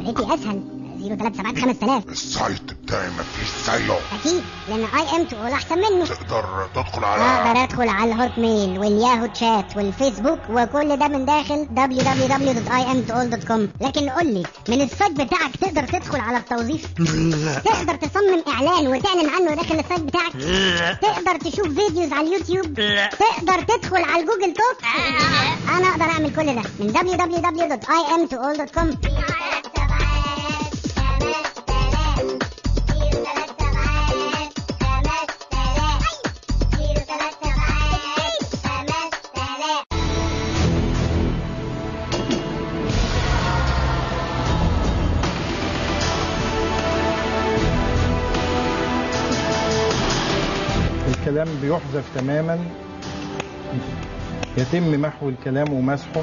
طريقتي اسهل 037 5000 السايت بتاعي مفيش زيه اكيد لان اي ام تقول احسن منه تقدر تدخل على اقدر ادخل على الهوت ميل والياهو تشات والفيسبوك وكل ده من داخل www.imtoall.com لكن قول لي من السايت بتاعك تقدر تدخل على التوظيف تقدر تصمم اعلان وتعلن عنه داخل السايت بتاعك تقدر تشوف فيديوز على اليوتيوب تقدر تدخل على الجوجل توك انا اقدر اعمل كل ده من www.imtoall.com الكلام بيحذف تماما يتم محو الكلام ومسحه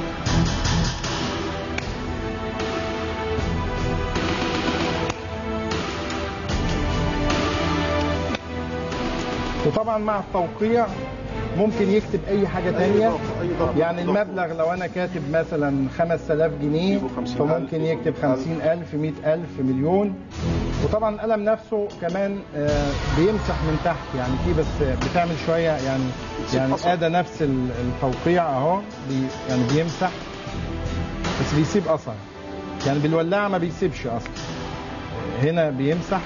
وطبعا مع التوقيع ممكن يكتب اي حاجه تانية يعني المبلغ لو انا كاتب مثلا 5000 جنيه فممكن يكتب 50000 100000 مليون وطبعا القلم نفسه كمان آه، بيمسح من تحت يعني في بس بتعمل شويه يعني يعني ادى نفس ال- التوقيع اهو بي يعني بيمسح بس بيسيب اثر يعني بالولاعه ما بيسيبش اصلا هنا بيمسح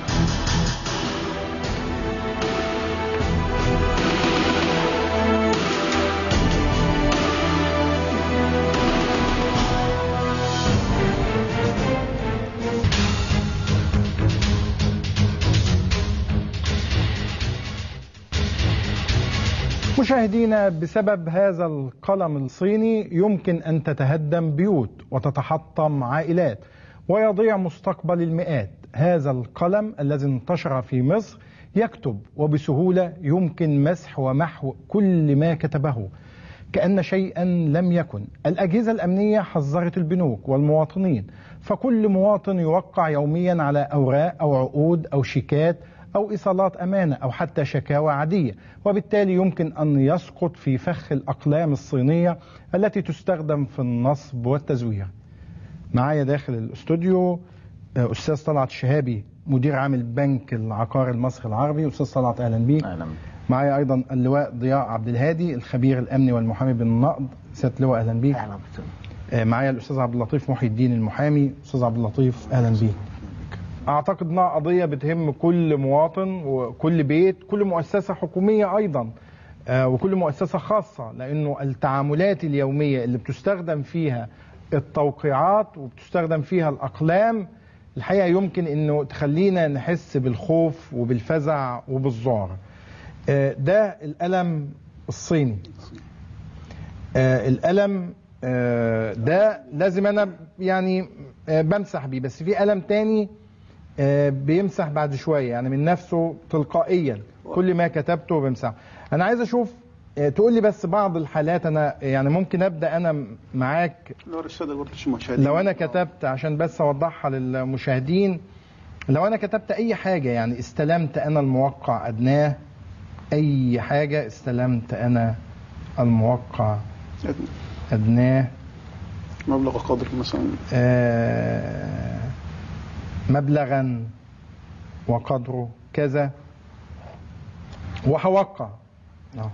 مشاهدينا بسبب هذا القلم الصيني يمكن ان تتهدم بيوت وتتحطم عائلات ويضيع مستقبل المئات هذا القلم الذي انتشر في مصر يكتب وبسهوله يمكن مسح ومحو كل ما كتبه كأن شيئا لم يكن الأجهزة الأمنية حذرت البنوك والمواطنين فكل مواطن يوقع يوميا على أوراق أو عقود أو شيكات أو إيصالات أمانة أو حتى شكاوى عادية وبالتالي يمكن أن يسقط في فخ الأقلام الصينية التي تستخدم في النصب والتزوير معايا داخل الاستوديو آه، أستاذ طلعت شهابي مدير عام البنك العقاري المصري العربي أستاذ طلعت أهلا بيك اهلا معايا ايضا اللواء ضياء عبد الهادي الخبير الامني والمحامي بالنقد سياده اللواء اهلا بيك اهلا بك آه، معايا الاستاذ عبد اللطيف محي الدين المحامي استاذ عبد اللطيف اهلا بيك اعتقد انها قضيه بتهم كل مواطن وكل بيت كل مؤسسه حكوميه ايضا آه، وكل مؤسسه خاصه لانه التعاملات اليوميه اللي بتستخدم فيها التوقيعات وبتستخدم فيها الاقلام الحقيقه يمكن انه تخلينا نحس بالخوف وبالفزع وبالذعر آه، ده القلم الصيني آه، القلم آه، ده لازم انا يعني آه، بمسح بيه بس في قلم تاني آه، بيمسح بعد شويه يعني من نفسه تلقائيا كل ما كتبته بمسح انا عايز اشوف آه، تقول لي بس بعض الحالات انا يعني ممكن ابدا انا معاك لو السادة برضه المشاهدين لو انا كتبت عشان بس اوضحها للمشاهدين لو انا كتبت اي حاجه يعني استلمت انا الموقع ادناه اي حاجه استلمت انا الموقع ادناه مبلغ قدر مثلا آه، مبلغا وقدره كذا وهوقع آه.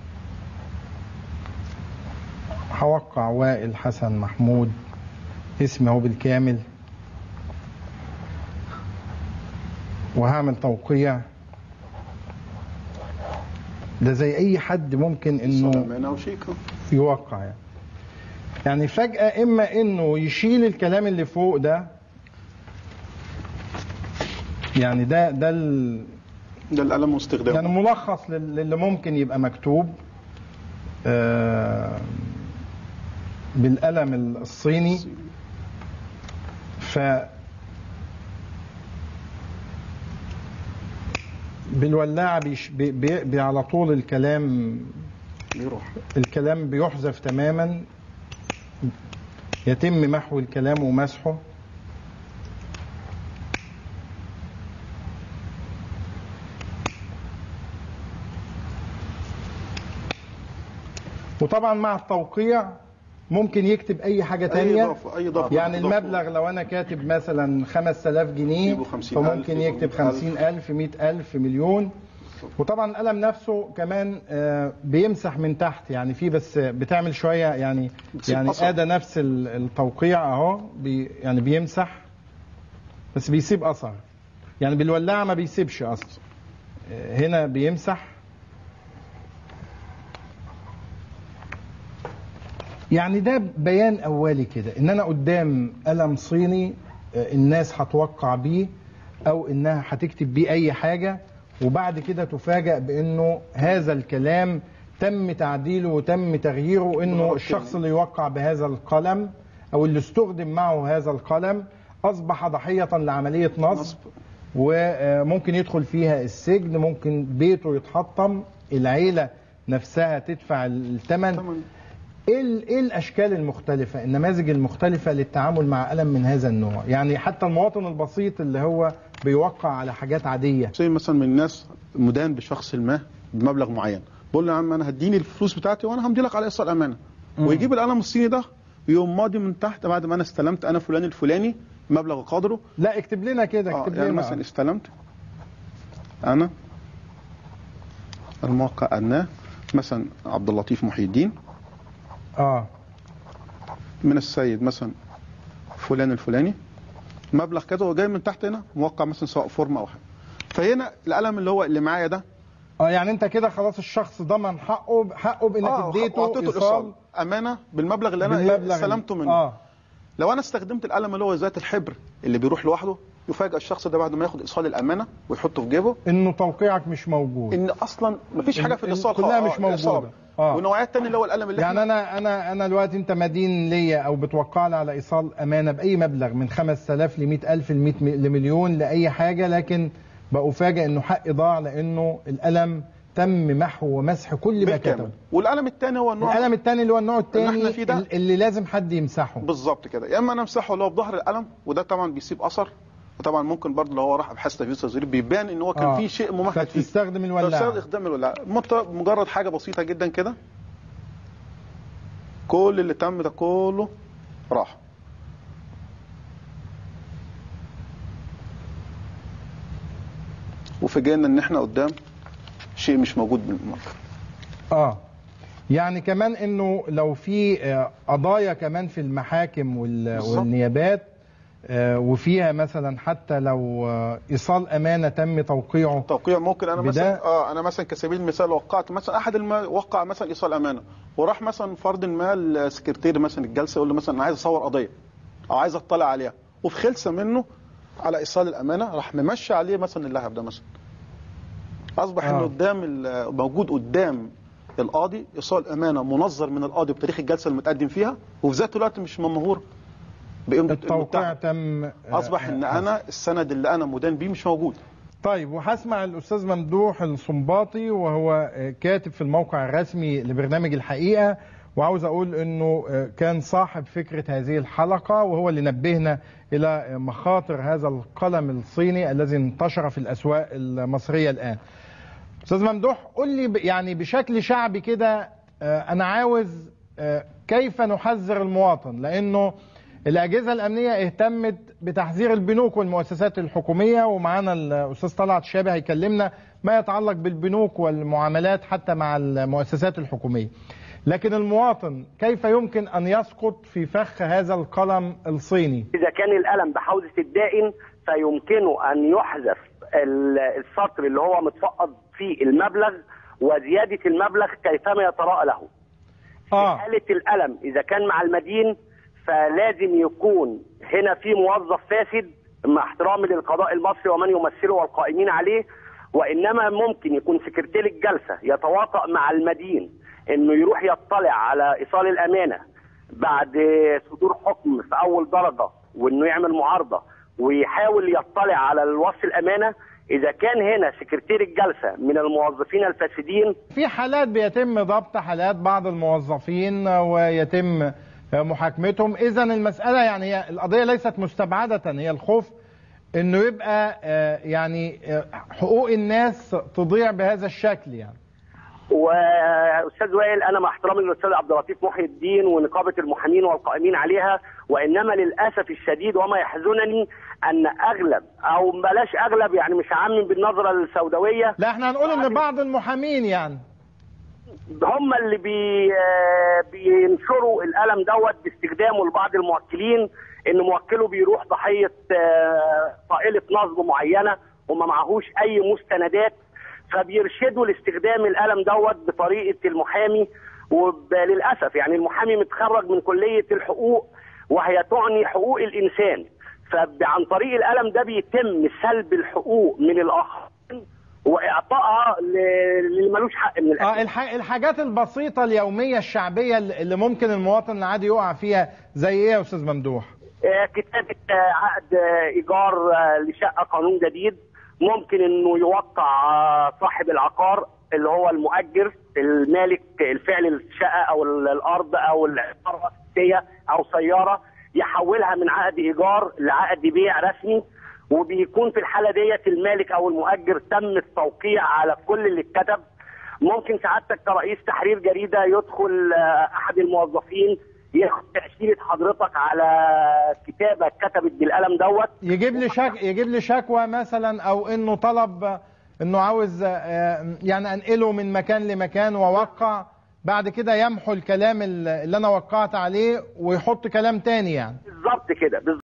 هوقع وائل حسن محمود اسمي هو بالكامل وهعمل توقيع ده زي اي حد ممكن انه أمانة أو شيك يوقع يعني يعني فجأة إما إنه يشيل الكلام اللي فوق ده يعني ده ده ال- ده القلم واستخدامه يعني ملخص لل- للي ممكن يبقى مكتوب آه، بالقلم الصيني ف بالولاعة بيش بي بي بي على طول الكلام بيروح الكلام بيحذف تماما يتم محو الكلام ومسحه وطبعا مع التوقيع ممكن يكتب اي حاجه اي تانية اضافه اي اضافه يعني إضافة. المبلغ لو انا كاتب مثلا 5000 جنيه يجيبوا 50,000 فممكن يكتب يجيبوا 50000 100000 مليون وطبعا القلم نفسه كمان آه، بيمسح من تحت يعني في بس بتعمل شويه يعني بتسيب يعني أثر. ادى نفس ال- التوقيع اهو بي يعني بيمسح بس بيسيب اثر يعني بالولاعه ما بيسيبش اصلا آه، هنا بيمسح يعني ده بيان اولي كده ان انا قدام قلم صيني آه، الناس هتوقع بيه او انها هتكتب بيه اي حاجه وبعد كده تفاجأ بانه هذا الكلام تم تعديله وتم تغييره انه بالغلط الشخص يعني. اللي يوقع بهذا القلم او اللي استخدم معه هذا القلم اصبح ضحيه لعمليه نصب نصب. وممكن يدخل فيها السجن ممكن بيته يتحطم العيله نفسها تدفع الثمن تمام. ايه ال- ايه الاشكال المختلفه النماذج المختلفه للتعامل مع قلم من هذا النوع يعني حتى المواطن البسيط اللي هو بيوقع على حاجات عاديه زي مثلا من الناس مدان بشخص ما بمبلغ معين بقول له يا عم انا هديني الفلوس بتاعتي وانا همضي لك على ايصال امانه ويجيب القلم الصيني ده يقوم ماضي من تحت بعد ما انا استلمت انا فلان الفلاني مبلغ قدره لا اكتب لنا كده آه اكتب يعني لنا مثلا استلمت انا الموقع أناه مثلا عبد اللطيف محي الدين اه من السيد مثلا فلان الفلاني مبلغ كذا وجاي من تحت هنا موقع مثلا سواء فورم او حاجه فهنا القلم اللي هو اللي معايا ده اه يعني انت كده خلاص الشخص ضمن حقه حقه بانك آه، اديته وأعطيته ايصال الايصال امانه بالمبلغ اللي انا بالمبلغ إيه استلمته منه اه لو انا استخدمت القلم اللي هو ذات الحبر اللي بيروح لوحده يفاجئ الشخص ده بعد ما ياخد ايصال الامانه ويحطه في جيبه انه توقيعك مش موجود ان اصلا مفيش حاجه في إن- الايصال كلها خالص. مش آه، موجودة. الإيصال. آه. ونوعيات تانية اللي هو القلم اللي يعني احنا انا انا انا دلوقتي انت مدين ليا او بتوقع لي على ايصال امانه باي مبلغ من 5000 ل 100000 ل 100 لمليون لاي حاجه لكن بأفاجئ انه حقي ضاع لانه القلم تم محو ومسح كل ما بالكامل كتب والقلم الثاني هو النوع القلم الثاني اللي هو النوع اللي الثاني احنا فيه ده. اللي لازم حد يمسحه بالظبط كده يا اما انا امسحه اللي هو بظهر القلم وده طبعا بيسيب اثر وطبعا ممكن برضه لو هو راح ابحاث تفجير تصدير بيبان ان هو كان آه. في شيء ممهد فيه فتستخدم الولاعة. فبسبب استخدام الولاعه مت- مجرد حاجه بسيطه جدا كده كل اللي تم ده كله راح وفاجئنا ان احنا قدام شيء مش موجود بالمره اه يعني كمان انه لو في آه، قضايا كمان في المحاكم وال- بالظبط. والنيابات آه، وفيها مثلا حتى لو آه، ايصال امانه تم توقيعه توقيع ممكن انا بدا- مثلا اه انا مثلا كسبيل المثال وقعت مثلا احد الم... وقع مثلا ايصال امانه وراح مثلا فرد ما السكرتير مثلا الجلسه يقول له مثلا انا عايز اصور قضيه او عايز اطلع عليها وفي خلسه منه على ايصال الامانه راح ممشي عليه مثلا اللهب ده مثلا اصبح آه. انه قدام ال- موجود قدام القاضي ايصال امانه منظر من القاضي بتاريخ الجلسه المتقدم فيها وفي ذات الوقت مش ممهور بقيمه التوقيع المتهم. تم آه، اصبح ان آه، انا السند اللي انا مدان بيه مش موجود طيب وهسمع الاستاذ ممدوح الصنباطي وهو آه، كاتب في الموقع الرسمي لبرنامج الحقيقه وعاوز اقول انه آه، كان صاحب فكره هذه الحلقه وهو اللي نبهنا الى آه، مخاطر هذا القلم الصيني الذي انتشر في الاسواق المصريه الان. استاذ ممدوح قول لي ب- يعني بشكل شعبي كده آه، انا عاوز آه، كيف نحذر المواطن لانه الاجهزه الامنيه اهتمت بتحذير البنوك والمؤسسات الحكوميه ومعانا الاستاذ طلعت شابه هيكلمنا ما يتعلق بالبنوك والمعاملات حتى مع المؤسسات الحكوميه لكن المواطن كيف يمكن ان يسقط في فخ هذا القلم الصيني إذا كان القلم بحوزة الدائن فيمكنه أن يحذف ال- السطر اللي هو متفقد فيه المبلغ وزيادة المبلغ كيفما يتراءى له. اه حالة القلم إذا كان مع المدين فلازم يكون هنا في موظف فاسد مع احترامي للقضاء المصري ومن يمثله والقائمين عليه وإنما ممكن يكون سكرتير الجلسة يتواطأ مع المدين إنه يروح يطلع على إيصال الأمانة بعد صدور حكم في أول درجة وإنه يعمل معارضة ويحاول يطلع على الوصف الأمانة إذا كان هنا سكرتير الجلسة من الموظفين الفاسدين في حالات بيتم ضبط حالات بعض الموظفين ويتم محاكمتهم اذا المساله يعني هي القضيه ليست مستبعده هي الخوف انه يبقى آه، يعني آه، حقوق الناس تضيع بهذا الشكل يعني و واستاذ وائل انا مع احترامي للاستاذ عبد اللطيف محي الدين ونقابه المحامين والقائمين عليها وانما للاسف الشديد وما يحزنني ان اغلب او بلاش اغلب يعني مش هعمم بالنظره السوداويه لا احنا هنقول ان بعض المحامين يعني هم اللي بي آه، بينشروا الالم دوت باستخدامه لبعض الموكلين ان موكله بيروح ضحيه آه، طائله نصب معينه وما معهوش اي مستندات فبيرشدوا لاستخدام الالم دوت بطريقه المحامي وللاسف يعني المحامي متخرج من كليه الحقوق وهي تعني حقوق الانسان فعن طريق الالم ده بيتم سلب الحقوق من الاخرين واعطائها ل- للي ملوش حق من الاجل اه الح... الحاجات البسيطه اليوميه الشعبيه اللي ممكن المواطن العادي يقع فيها زي ايه يا استاذ ممدوح آه، كتابة آه، عقد آه، إيجار آه، لشقة قانون جديد ممكن إنه يوقع آه، صاحب العقار اللي هو المؤجر المالك الفعلي للشقة أو ال- الأرض أو العمارة الأساسية أو سيارة يحولها من عقد إيجار لعقد بيع رسمي وبيكون في الحالة ديت المالك أو المؤجر تم التوقيع على كل اللي اتكتب ممكن سعادتك كرئيس تحرير جريدة يدخل آه، أحد الموظفين ياخد تأشيرة حضرتك على كتابة كتبت بالقلم دوت يجيب لي شك... يجيب لي شكوى مثلا او انه طلب انه عاوز آه، يعني انقله من مكان لمكان واوقع بعد كده يمحو الكلام اللي انا وقعت عليه ويحط كلام تاني يعني بالظبط كده بالظبط